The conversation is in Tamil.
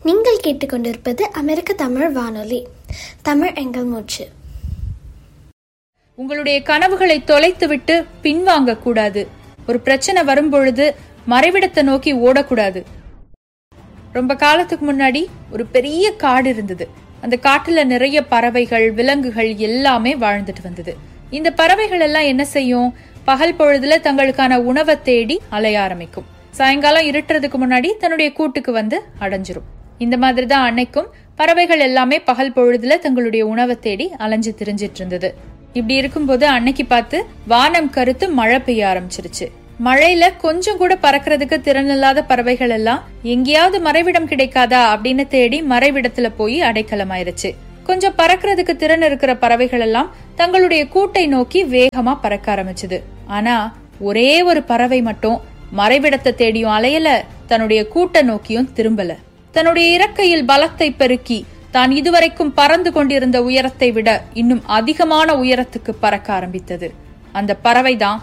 நீங்கள் கேட்டுக்கொண்டிருப்பது அமெரிக்க தமிழ் வானொலி தமிழ் எங்கள் மூச்சு உங்களுடைய கனவுகளை தொலைத்துவிட்டு பின்வாங்க கூடாது ஒரு பிரச்சனை வரும்பொழுது மறைவிடத்தை நோக்கி ஓடக்கூடாது ரொம்ப காலத்துக்கு முன்னாடி ஒரு பெரிய காடு இருந்தது அந்த காட்டுல நிறைய பறவைகள் விலங்குகள் எல்லாமே வாழ்ந்துட்டு வந்தது இந்த பறவைகள் எல்லாம் என்ன செய்யும் பகல் பொழுதுல தங்களுக்கான உணவை தேடி அலைய ஆரம்பிக்கும் சாயங்காலம் இருட்டுறதுக்கு முன்னாடி தன்னுடைய கூட்டுக்கு வந்து அடைஞ்சிரும் இந்த மாதிரி தான் அன்னைக்கும் பறவைகள் எல்லாமே பகல் பொழுதுல தங்களுடைய உணவை தேடி அலைஞ்சு திரிஞ்சிட்டு இருந்தது இப்படி இருக்கும்போது அன்னைக்கு பார்த்து வானம் கருத்து மழை பெய்ய ஆரம்பிச்சிருச்சு மழையில கொஞ்சம் கூட பறக்கிறதுக்கு திறன் இல்லாத பறவைகள் எல்லாம் எங்கேயாவது மறைவிடம் கிடைக்காதா அப்படின்னு தேடி மறைவிடத்துல போய் அடைக்கலமாயிருச்சு கொஞ்சம் பறக்கிறதுக்கு திறன் இருக்கிற பறவைகள் எல்லாம் தங்களுடைய கூட்டை நோக்கி வேகமா பறக்க ஆரம்பிச்சது ஆனா ஒரே ஒரு பறவை மட்டும் மறைவிடத்தை தேடியும் அலையல தன்னுடைய கூட்ட நோக்கியும் திரும்பல தன்னுடைய இறக்கையில் பலத்தை பெருக்கி தான் இதுவரைக்கும் பறந்து கொண்டிருந்த உயரத்தை விட இன்னும் அதிகமான உயரத்துக்கு பறக்க ஆரம்பித்தது அந்த பறவைதான்